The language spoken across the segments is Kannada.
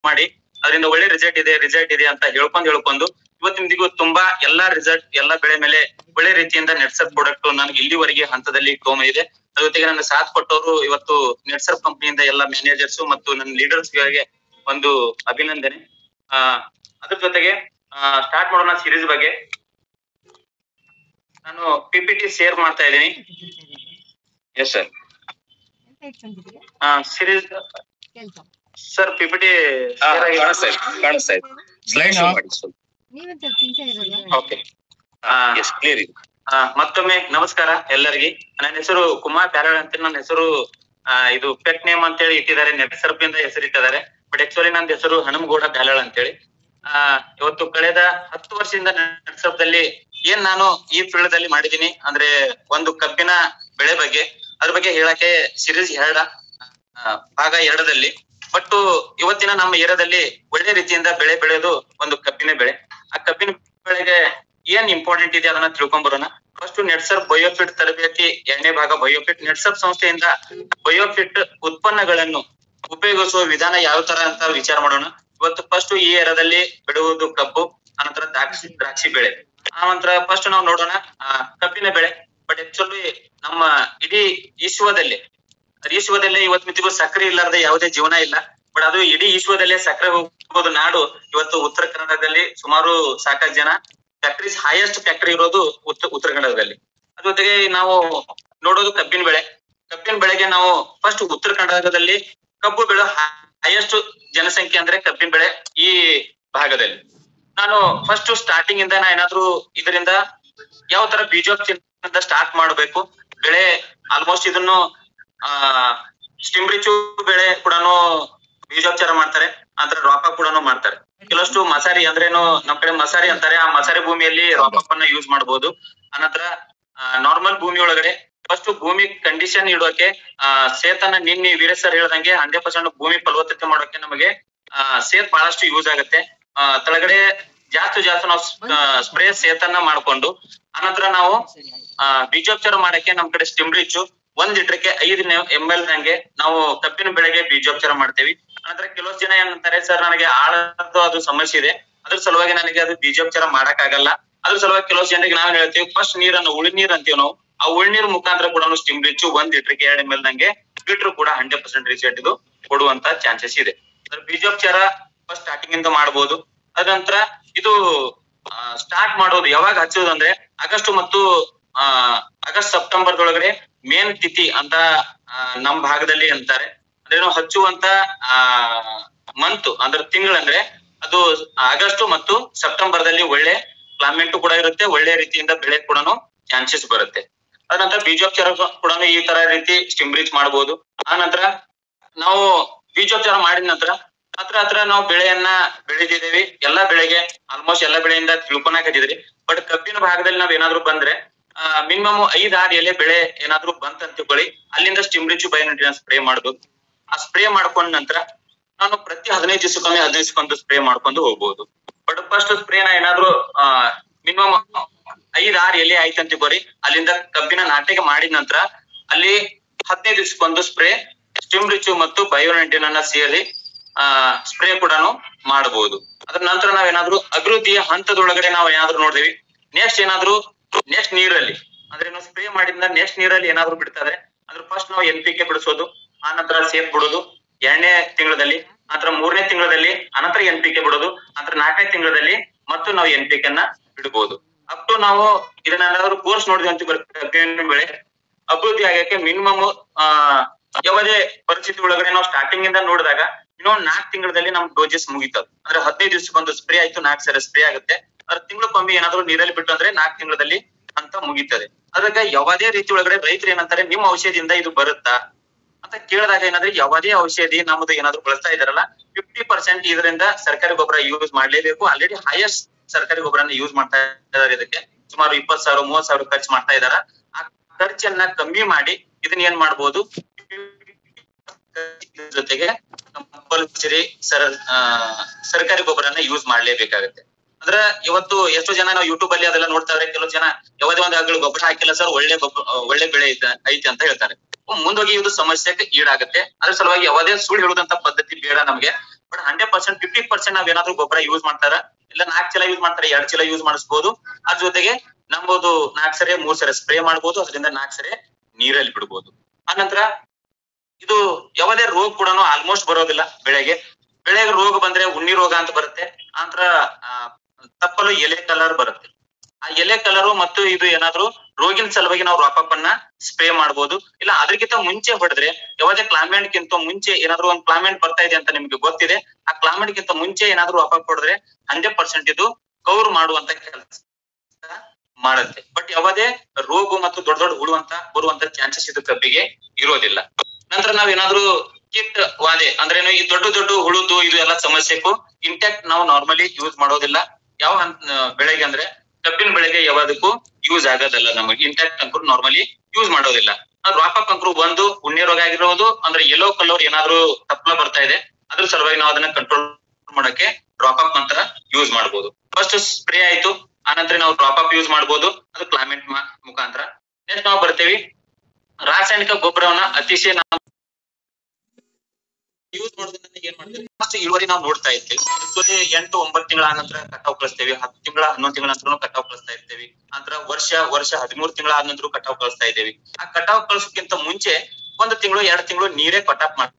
ಮಾಡಿ ಅದರಿಂದ ಒಳ್ಳೆ ರಿಸಲ್ಟ್ ಇದೆ ರಿಸಲ್ಟ್ ಇದೆ ಅಂತ ಹೇಳ್ಕೊಂಡ್ ಹೇಳ್ಕೊಂಡು ಇವತ್ತಿಂದಿಗೂ ತುಂಬಾ ಎಲ್ಲಾ ರಿಸಲ್ಟ್ ಎಲ್ಲಾ ಬೆಳೆ ಮೇಲೆ ಒಳ್ಳೆ ರೀತಿಯಿಂದ ನೆಟ್ಸರ್ ಪ್ರಾಡಕ್ಟ್ ನನಗೆ ಇಲ್ಲಿವರೆಗೆ ಹಂತದಲ್ಲಿ ತಗೊಂಡ್ ಇದೆ ಅದ್ರ ಜೊತೆಗೆ ನನ್ನ ಸಾಥ್ ಕೊಟ್ಟವರು ಇವತ್ತು ನೆಟ್ಸರ್ ಕಂಪನಿಯಿಂದ ಎಲ್ಲ ಮ್ಯಾನೇಜರ್ಸ್ ಮತ್ತು ನನ್ನ ಲೀಡರ್ಸ್ ಗಳಿಗೆ ಒಂದು ಅಭಿನಂದನೆ ಆ ಅದ್ರ ಜೊತೆಗೆ ಸ್ಟಾರ್ಟ್ ಮಾಡೋಣ ಸೀರೀಸ್ ಬಗ್ಗೆ ನಾನು ಪಿಪಿಟಿ ಶೇರ್ ಮಾಡ್ತಾ ಇದ್ದೀನಿ ಎಸ್ ಸರ್ ಸೀರೀಸ್ ಕೆಲ್ಸ ಸರ್ ಪಿಪಿಟಿ ಹಾ, ಕಾಣಿಸ್ತಾ ಇದೆ ಕಾಣಿಸ್ತಾ ಇದೆ ಸ್ಲೈಡ್ ಶೋ ಮಾಡಿ ಸ್ವಲ್ಪ ನೀವೆಂತ ತಿಂತ ಇರಲ್ಲ ಓಕೆ ಎಸ್ ಕ್ಲಿಯರ್ ಇದೆ ಆ, ಮತ್ತೊಮ್ಮೆ ನಮಸ್ಕಾರ ಎಲ್ಲರಿಗೆ ನನ್ನ ಹೆಸರು ಕುಮಾರ್ ಪ್ಯಾರಳ್ ಅಂತ ನನ್ನ ಹೆಸರು ಆ, ಇದು ಪೆಟ್ ನೇಮ್ ಅಂತೇಳಿ ಇಟ್ಟಿದ್ದಾರೆ ನೆಟ್ಸರ್ಪಿಂದ ಹೆಸರಿಟ್ಟಿದ್ದಾರೆ ಬಟ್ ಆಕ್ಚುಲಿ ನನ್ನ ಹೆಸರು ಹನುಮಗೌಡ ಬ್ಯಾಲಳ್ ಅಂತೇಳಿ ಆ ಇವತ್ತು ಕಳೆದ ಹತ್ತು ವರ್ಷದಿಂದ ನೆಟ್ಸರ್ಪದಲ್ಲಿ ಏನ್ ನಾನು ಈ ಫೀಲ್ಡ್ ಅಲ್ಲಿ ಮಾಡಿದೀನಿ ಅಂದ್ರೆ ಒಂದು ಕಬ್ಬಿನ ಬೆಳೆ ಬಗ್ಗೆ ಅದ್ರ ಬಗ್ಗೆ ಹೇಳಕ್ಕೆ ಸಿರೀಸ್ ಎರಡ ಆ, ಭಾಗ ಎರಡದಲ್ಲಿ ಬಟ್ ಇವತ್ತಿನ ನಮ್ಮ ಏರಿಯಾದಲ್ಲಿ ಒಳ್ಳೆ ರೀತಿಯಿಂದ ಬೆಳೆ ಬೆಳೆಯೋದು ಒಂದು ಕಬ್ಬಿನ ಬೆಳೆ ಆ ಕಬ್ಬಿನ ಬೆಳೆಗೆ ಏನ್ ಇಂಪಾರ್ಟೆಂಟ್ ಇದೆ ಅದನ್ನ ತಿಳ್ಕೊಂಡ್ ಬರೋಣ ಫಸ್ಟ್ ನೆಟ್ಸರ್ ಬಯೋಫಿಟ್ ತರಬೇತಿ ಎರಡನೇ ಭಾಗ ಬಯೋಫಿಟ್ ನೆಟ್ಸರ್ ಸಂಸ್ಥೆಯಿಂದ ಬಯೋಫಿಟ್ ಉತ್ಪನ್ನಗಳನ್ನು ಉಪಯೋಗಿಸುವ ವಿಧಾನ ಯಾವ ತರ ಅಂತ ವಿಚಾರ ಮಾಡೋಣ ಇವತ್ತು ಫಸ್ಟ್ ಈ ಏರಿಯಾದಲ್ಲಿ ಬೆಳೆಯುವುದು ಕಬ್ಬು ಅನಂತರ ದ್ರಾಕ್ಷಿ ದ್ರಾಕ್ಷಿ ಬೆಳೆ ಆ ನಂತರ ಫಸ್ಟ್ ನಾವು ನೋಡೋಣ ಆ, ಕಬ್ಬಿನ ಬೆಳೆ ಬಟ್ ಆಕ್ಚುಲಿ ನಮ್ಮ ಇಡೀ ವಿಶ್ವದಲ್ಲಿ ವಿಶ್ವದಲ್ಲೇ ಇವತ್ತು ಮಿತಿಗೂ ಸಕ್ಕರೆ ಇಲ್ಲಾರ್ದೆ ಯಾವುದೇ ಜೀವನ ಇಲ್ಲ ಬಟ್ ಅದು ಇಡೀ ವಿಶ್ವದಲ್ಲೇ ಸಕ್ಕರೆ ಹೋಗೋದು ನಾಡು ಇವತ್ತು ಉತ್ತರ ಕನ್ನಡದಲ್ಲಿ ಸುಮಾರು ಸಾಕಷ್ಟು ಜನ ಫ್ಯಾಕ್ಟ್ರೀಸ್ ಹೈಯೆಸ್ಟ್ ಫ್ಯಾಕ್ಟರಿ ಇರೋದು ಉತ್ತರ ಉತ್ತರ ಕನ್ನಡದಲ್ಲಿ ಅದ್ರ ಜೊತೆಗೆ ನಾವು ನೋಡೋದು ಕಬ್ಬಿನ ಬೆಳೆ ಕಬ್ಬಿನ ಬೆಳೆಗೆ ನಾವು ಫಸ್ಟ್ ಉತ್ತರ ಕರ್ನಾಟಕದಲ್ಲಿ ಕಬ್ಬು ಬೆಳೆ ಹೈಯೆಸ್ಟ್ ಜನಸಂಖ್ಯೆ ಅಂದ್ರೆ ಕಬ್ಬಿನ ಬೆಳೆ ಈ ಭಾಗದಲ್ಲಿ ನಾನು ಫಸ್ಟ್ ಸ್ಟಾರ್ಟಿಂಗ್ ಇಂದ ನಾ ಏನಾದ್ರು ಇದರಿಂದ ಯಾವ ತರ ಬೀಜೋಪಚಾರದಿಂದ ಸ್ಟಾರ್ಟ್ ಮಾಡಬೇಕು ಬೆಳೆ ಆಲ್ಮೋಸ್ಟ್ ಇದನ್ನು ಆ ಸ್ಟಿಮ್ರಿಚು ಬೆಳೆ ಕೂಡ ಬೀಜೋಪಚಾರ ಮಾಡ್ತಾರೆ ಆದ್ರೆ ರಾಪ ಕೂಡ ಮಾಡ್ತಾರೆ ಕೆಲವಷ್ಟು ಮಸಾರಿ ಅಂದ್ರೇನು ನಮ್ ಕಡೆ ಮಸಾರಿ ಅಂತಾರೆ ಆ ಮಸಾರಿ ಭೂಮಿಯಲ್ಲಿ ರಾಪಪ್ ಅನ್ನ ಯೂಸ್ ಮಾಡಬಹುದು ಅನಂತರ ನಾರ್ಮಲ್ ಭೂಮಿ ಒಳಗಡೆ ಫಸ್ಟ್ ಭೂಮಿ ಕಂಡೀಷನ್ ಇಡೋಕೆ ಆ ಸೇತನ್ನ ನಿನ್ನೆ ವೀರೇಶ್ ಸರ್ ಹೇಳ್ದಂಗೆ ಹಂಡ್ರೆಡ್ ಪರ್ಸೆಂಟ್ ಭೂಮಿ ಫಲವತ್ತತೆ ಮಾಡೋಕೆ ನಮಗೆ ಆ ಸೇತ್ ಬಹಳಷ್ಟು ಯೂಸ್ ಆಗುತ್ತೆ ಆ ತಳಗಡೆ ಜಾಸ್ತಿ ಜಾಸ್ತಿ ನಾವು ಸ್ಪ್ರೇ ಸೇತನ್ನ ಮಾಡ್ಕೊಂಡು ಅನಂತರ ನಾವು ಆ ಬೀಜೋಪಚಾರ ಮಾಡಕ್ಕೆ ನಮ್ ಕಡೆ ಸ್ಟಿಮ್ರಿಚ್ ಒಂದ್ ಲೀಟರ್ಗೆ ಐದು ಎಂ ಎಲ್ ನಂಗೆ ನಾವು ಕಬ್ಬಿನ ಬೆಳೆಗೆ ಬೀಜೋಪಚಾರ ಮಾಡ್ತೇವಿ ಅನಂತರ ಕೆಲವಷ್ಟು ಜನ ಏನಂತಾರೆ ಸರ್ ನನಗೆ ಆಳದ್ದು ಅದು ಸಮಸ್ಯೆ ಇದೆ ಅದ್ರ ಸಲುವಾಗಿ ನನಗೆ ಅದು ಬೀಜೋಪಚಾರ ಮಾಡಕ್ ಆಗಲ್ಲ ಅದ್ರ ಸಲುವಾಗಿ ಕೆಲವು ಜನರಿಗೆ ನಾವ್ ಹೇಳ್ತೀವಿ ಫಸ್ಟ್ ನೀರನ್ನು ಉಳಿ ನೀರ್ ಅಂತೀವಿ ನಾವು ಆ ಉಳಿ ನೀರ್ ಮುಖಾಂತರ ಕೂಡ ಸ್ಟಿಮ್ ರಿಚ್ ಒಂದ್ ಲೀಟರ್ಗೆ ಎರಡ್ ಎಂ ಎಲ್ ನಂಗೆ ಬಿಟ್ರು ಕೂಡ ಹಂಡ್ರೆಡ್ ಪರ್ಸೆಂಟ್ ರಿಸಲ್ಟ್ ಇದು ಕೊಡುವಂತ ಚಾನ್ಸಸ್ ಇದೆ ಅದ್ರ ಬೀಜೋಪಚಾರ ಫಸ್ಟ್ ಸ್ಟಾರ್ಟಿಂಗ್ ಇಂದ ಮಾಡಬಹುದು ಅದ ನಂತರ ಇದು ಸ್ಟಾರ್ಟ್ ಮಾಡೋದು ಯಾವಾಗ ಹಚ್ಚೋದು ಅಂದ್ರೆ ಆಗಸ್ಟ್ ಮತ್ತು ಆ ಆಗಸ್ಟ್ ಸೆಪ್ಟೆಂಬರ್ ಒಳಗಡೆ ಮೇನ್ ತಿಥಿ ಅಂತ ಆ, ನಮ್ ಭಾಗದಲ್ಲಿ ಅಂತಾರೆ ಅಂದ್ರೆ ನಾವು ಹಚ್ಚುವಂತ ಆ ಮಂತ್ ಅಂದ್ರೆ ತಿಂಗಳಂದ್ರೆ ಅದು ಆಗಸ್ಟ್ ಮತ್ತು ಸೆಪ್ಟೆಂಬರ್ ದಲ್ಲಿ ಒಳ್ಳೆ ಕ್ಲೈಮೇಟ್ ಕೂಡ ಇರುತ್ತೆ ಒಳ್ಳೆ ರೀತಿಯಿಂದ ಬೆಳೆ ಕೂಡ ಚಾನ್ಸಸ್ ಬರುತ್ತೆ ಅದ ನಂತರ ಬೀಜೋಪಚಾರ ಕೂಡ ಈ ತರ ರೀತಿ ಸ್ಟಿಮ್ರೀಚ್ ಮಾಡಬಹುದು ಆ ನಂತರ ನಾವು ಬೀಜೋಪಚಾರ ಮಾಡಿದ ನಂತರ ಹತ್ರ ಹತ್ರ ನಾವು ಬೆಳೆಯನ್ನ ಬೆಳೆದಿದ್ದೇವೆ ಎಲ್ಲಾ ಬೆಳೆಗೆ ಆಲ್ಮೋಸ್ಟ್ ಎಲ್ಲಾ ಬೆಳೆಯಿಂದ ತಿಳ್ಕೊಳಕತ್ತಿದ್ರಿ ಬಟ್ ಕಬ್ಬಿನ ಭಾಗದಲ್ಲಿ ನಾವ್ ಏನಾದ್ರು ಬಂದ್ರೆ ಮಿನಿಮಮ್ ಐದ್ ಆರ್ ಎಲೆ ಬೆಳೆ ಏನಾದ್ರು ಬಂತ ಅಂತ ತಿಳ್ಕೊಳ್ಳಿ ಅಲ್ಲಿಂದ ಸ್ಟಿಮ್ರಿಚ್ ಬಯೋನಿಟಿನ ಸ್ಪ್ರೇ ಮಾಡ್ಬೇಕು ಆ ಸ್ಪ್ರೇ ಮಾಡ್ಕೊಂಡ ನಂತರ ನಾನು ಪ್ರತಿ ಹದಿನೈದು ದಿವಸಕ್ಕೊಮ್ಮೆ ಹದಿನೈದು ದಿವಸಕ್ಕೊಂದು ಸ್ಪ್ರೇ ಮಾಡ್ಕೊಂಡು ಹೋಗ್ಬೋದು ಬಟ್ ಫಸ್ಟ್ ಸ್ಪ್ರೇನ ಏನಾದ್ರು ಆ ಮಿನಿಮಮ್ ಐದ್ ಆರ್ ಎಲೆ ಆಯ್ತು ಅಂತ ತಿಳ್ಕೊರಿ ಅಲ್ಲಿಂದ ಕಬ್ಬಿನ ನಾಟಿಗೆ ಮಾಡಿದ ನಂತರ ಅಲ್ಲಿ ಹದಿನೈದು ದಿವಸಕ್ಕೊಂದು ಸ್ಪ್ರೇ ಸ್ಟಿಮ್ರಿಚ್ ಮತ್ತು ಬಯೋನಿಟಿನ್ ಅನ್ನ ಸೇರಿ ಆ ಸ್ಪ್ರೇ ಕೂಡ ಮಾಡಬಹುದು ಅದ್ರ ನಂತರ ನಾವೇನಾದ್ರೂ ಅಭಿವೃದ್ಧಿಯ ಹಂತದೊಳಗಡೆ ನಾವು ಏನಾದ್ರು ನೋಡಿದ್ವಿ ನೆಕ್ಸ್ಟ್ ಏನಾದ್ರು ನೆಕ್ಸ್ಟ್ ನೀರಲ್ಲಿ ಅಂದ್ರೆ ನಾವು ಸ್ಪ್ರೇ ಮಾಡಿದ ನೆಕ್ಸ್ಟ್ ನೀರಲ್ಲಿ ಏನಾದ್ರು ಬಿಡ್ತಾರೆ ಅಂದ್ರೆ ಫಸ್ಟ್ ನಾವು ಎನ್ ಪಿ ಕೆ ಬಿಡಿಸೋದು ಆ ನಂತರ ಸೇಫ್ ಬಿಡೋದು ಎರಡನೇ ತಿಂಗಳಲ್ಲಿ ನಂತರ ಮೂರನೇ ತಿಂಗಳಲ್ಲಿ ಅನಂತರ ಎನ್ ಪಿ ಕೆ ಬಿಡೋದು ನಂತರ ನಾಲ್ಕನೇ ತಿಂಗಳಲ್ಲಿ ಮತ್ತು ನಾವು ಎನ್ ಪಿ ಕೆ ನ ಬಿಡಬಹುದು ಅಪ್ ಟು ನಾವು ಇದನ್ನ ಏನಾದ್ರು ಕೋರ್ಸ್ ನೋಡಿದ್ವಿ ಅಂತ ಕಬ್ಬಿನ ಬೆಳೆ ಅಭಿವೃದ್ಧಿ ಆಗಕ್ಕೆ ಮಿನಿಮಮ್ ಆ ಯಾವುದೇ ಪರಿಸ್ಥಿತಿ ಒಳಗಡೆ ನಾವು ಸ್ಟಾರ್ಟಿಂಗ್ ಇಂದ ನೋಡಿದಾಗ ಇನ್ನೊಂದ್ ನಾಲ್ಕು ತಿಂಗಳಲ್ಲಿ ನಮ್ ಡೋಸಸ್ ಮುಗಿತದ ಅಂದ್ರೆ ಹದಿನೈದು ದಿವಸಕ್ಕೊಂದು ಸ್ಪ್ರೇ ಆಯ್ತು ನಾಲ್ಕು ಸಲ ಸ್ಪ್ರೇ ಆಗುತ್ತೆ ಅದ್ರ ತಿಂಗಳಕ್ಕೊಮ್ಮೆ ಏನಾದ್ರು ನೀರಲ್ಲಿ ಬಿಟ್ಟು ಅಂದ್ರೆ ನಾಲ್ಕು ತಿಂಗಳಲ್ಲಿ ಅಂತ ಮುಗಿತದೆ ಅದಕ್ಕೆ ಯಾವುದೇ ರೀತಿ ಒಳಗಡೆ ರೈತರು ಏನಂತಾರೆ ನಿಮ್ಮ ಔಷಧಿಯಿಂದ ಇದು ಬರುತ್ತಾ ಅಂತ ಕೇಳಿದಾಗ ಏನಾದ್ರೆ ಯಾವುದೇ ಔಷಧಿ ನಮ್ದು ಏನಾದ್ರು ಬಳಸ್ತಾ ಇದಾರಲ್ಲ ಫಿಫ್ಟಿ ಪರ್ಸೆಂಟ್ ಇದರಿಂದ ಸರ್ಕಾರಿ ಗೊಬ್ಬರ ಯೂಸ್ ಮಾಡ್ಲೇಬೇಕು ಆಲ್ರೆಡಿ ಹೈಯೆಸ್ಟ್ ಸರ್ಕಾರಿ ಗೊಬ್ಬರನ ಯೂಸ್ ಮಾಡ್ತಾ ಇದಾರೆ ಇದಕ್ಕೆ ಸುಮಾರು ಇಪ್ಪತ್ ಸಾವಿರ ಮೂವತ್ ಸಾವಿರ ಖರ್ಚು ಮಾಡ್ತಾ ಇದಾರ ಆ ಖರ್ಚನ್ನ ಕಮ್ಮಿ ಮಾಡಿ ಇದನ್ನ ಏನ್ ಮಾಡ್ಬೋದು ಜೊತೆಗೆ ಕಂಪಲ್ಸರಿ ಸರ್ ಆ, ಸರ್ಕಾರಿ ಗೊಬ್ಬರನ ಯೂಸ್ ಮಾಡ್ಲೇಬೇಕಾಗತ್ತೆ ಅಂದ್ರೆ ಇವತ್ತು ಎಷ್ಟೋ ಜನ ನಾವು ಯೂಟ್ಯೂಬ್ ಅಲ್ಲಿ ಅದೆಲ್ಲ ನೋಡ್ತಾರೆ ಕೆಲವು ಜನ ಯಾವುದೇ ಒಂದು ಆಗಲು ಗೊಬ್ಬರ ಹಾಕಿಲ್ಲ ಸರ್ ಒಳ್ಳೆ ಗೊಬ್ಬರ ಒಳ್ಳೆ ಬೆಳೆ ಐತೆ ಐತೆ ಅಂತ ಹೇಳ್ತಾರೆ ಮುಂದೋಗಿ ಇದು ಸಮಸ್ಯೆಗೆ ಈಡಾಗುತ್ತೆ ಅದ್ರ ಸಲುವಾಗಿ ಯಾವುದೇ ಸುಳ್ಳು ಹೇಳುದಂತ ಪದ್ಧತಿ ಬೇಡ ನಮ್ಗೆ but hundred percent fifty percent ನಾವ್ ಏನಾದ್ರು ಗೊಬ್ಬರ ಯೂಸ್ ಮಾಡ್ತಾರ ಇಲ್ಲ ನಾಲ್ಕು ಚೀಲ ಯೂಸ್ ಮಾಡ್ತಾರೆ ಎರಡ್ ಚೀಲ ಯೂಸ್ ಮಾಡಿಸ್ಬೋದು ಅದ್ರ ಜೊತೆಗೆ ನಂಬೋದು ನಾಲ್ಕು ಸರಿ ಮೂರ್ ಸರಿ ಸ್ಪ್ರೇ ಮಾಡ್ಬೋದು ಅದರಿಂದ ನಾಲ್ಕು ಸರಿ ನೀರಲ್ಲಿ ಬಿಡ್ಬೋದು ಆನಂತರ ಇದು ಯಾವುದೇ ರೋಗ ಕೂಡ ಆಲ್ಮೋಸ್ಟ್ ಬರೋದಿಲ್ಲ ಬೆಳೆಗೆ ಬೆಳೆಗೆ ರೋಗ ಬಂದ್ರೆ ಉಣ್ಣಿ ರೋಗ ಅಂತ ಬರುತ್ತೆ ಆನಂತರ ಆ, ತಪ್ಪಲು ಎಲೆ ಕಲರ್ ಬರುತ್ತೆ ಆ ಎಲೆ ಕಲರು ಮತ್ತು ಇದು ಏನಾದ್ರು ರೋಗಿನ ಸಲುವಾಗಿ ನಾವು ರಾಕಪ್ ಅನ್ನ ಸ್ಪ್ರೇ ಮಾಡ್ಬೋದು ಇಲ್ಲ ಅದಕ್ಕಿಂತ ಮುಂಚೆ ಹೊಡೆದ್ರೆ ಯಾವುದೇ ಕ್ಲೈಮೇಟ್ ಗಿಂತ ಮುಂಚೆ ಏನಾದ್ರು ಒಂದು ಕ್ಲೈಮೇಟ್ ಬರ್ತಾ ಇದೆ ಅಂತ ನಿಮ್ಗೆ ಗೊತ್ತಿದೆ ಆ ಕ್ಲೈಮೇಟ್ ಗಿಂತ ಮುಂಚೆ ಏನಾದ್ರು ರಾಕಪ್ ಹೊಡೆದ್ರೆ ಹಂಡ್ರೆಡ್ ಪರ್ಸೆಂಟ್ ಇದು ಕವರ್ ಮಾಡುವಂತ ಕೆಲಸ ಮಾಡುತ್ತೆ ಬಟ್ ಯಾವುದೇ ರೋಗ ಮತ್ತು ದೊಡ್ಡ ದೊಡ್ಡ ಹುಡುವಂತ ಬರುವಂತ ಚಾನ್ಸಸ್ ಇದು ಕಬ್ಬಿಗೆ ಇರೋದಿಲ್ಲ ನಂತರ ನಾವೇನಾದ್ರೂ ಕಿಟ್ ವಾದೆ ಅಂದ್ರೆ ಏನು ಈ ದೊಡ್ಡ ದೊಡ್ಡ ಹುಳುದು ಇದು ಎಲ್ಲ ಸಮಸ್ಯೆಗೂ ಇಂಟ್ಯಾಕ್ಟ್ ನಾವು ನಾರ್ಮಲಿ ಯೂಸ್ ಮಾಡೋದಿಲ್ಲ ಯಾವ ಹಂತ ಬೆಳೆಗೆ ಅಂದ್ರೆ ಕಬ್ಬಿನ ಬೆಳೆಗೆ ಯಾವ್ದಕ್ಕೂ ಯೂಸ್ ಆಗೋದಲ್ಲ ನಮಗೆ ಇಂಟ್ಯಾಕ್ಟ್ ಅಂಕರು ನಾರ್ಮಲಿ ಯೂಸ್ ಮಾಡೋದಿಲ್ಲ ರಾಪಕ್ ಅಂಕರು ಒಂದು ಉಣ್ಣೆ ರೋಗ ಆಗಿರೋದು ಅಂದ್ರೆ ಯೆಲ್ಲೋ ಕಲರ್ ಏನಾದ್ರು ತಪ್ಪಲ ಬರ್ತಾ ಇದೆ ಅದ್ರ ಸಲುವಾಗಿ ನಾವು ಅದನ್ನ ಕಂಟ್ರೋಲ್ ಮಾಡಕ್ಕೆ ಡ್ರಾಪ್ ನಂತರ ಯೂಸ್ ಮಾಡಬಹುದು ಫಸ್ಟ್ ಸ್ಪ್ರೇ ಆಯ್ತು ಆನಂತರ ನಾವು ಡ್ರಾಪ್ ಅಪ್ ಯೂಸ್ ಮಾಡಬಹುದು ಅದು ಕ್ಲೈಮೇಟ್ ಮುಖಾಂತರ ನೆಕ್ಸ್ಟ್ ನಾವು ಬರ್ತೀವಿ ರಾಸಾಯನಿಕ ಗೊಬ್ಬರವನ್ನ ಅತಿಶಯ ನಾವು ಯೂಸ್ ಮಾಡೋದ್ರಿಂದ ಏನ್ ಮಾಡ್ತೀವಿ ಫಸ್ಟ್ ಇಳುವರಿ ನಾವು ನೋಡ್ತಾ ಇರ್ತೀವಿ Actually ಎಂಟು ಒಂಬತ್ತು ತಿಂಗಳ ನಂತರ ಕಟಾವ್ ಕಳಿಸ್ತೇವೆ ಹತ್ತು ತಿಂಗಳ ಹನ್ನೊಂದು ತಿಂಗಳ ನಂತರ ಕಟಾವ್ ಕಳಿಸ್ತಾ ಇರ್ತೀವಿ ನಂತರ ವರ್ಷ ವರ್ಷ ಹದಿಮೂರು ತಿಂಗಳ ಆದ ನಂತರ ಕಟಾವ್ ಕಳಿಸ್ತಾ ಇದ್ದೇವೆ ಆ ಕಟಾವ್ ಕಳ್ಸೋಕ್ಕಿಂತ ಮುಂಚೆ ಒಂದು ತಿಂಗಳು ಎರಡು ತಿಂಗಳು ನೀರೇ ಕಟಾಪ್ ಮಾಡಿ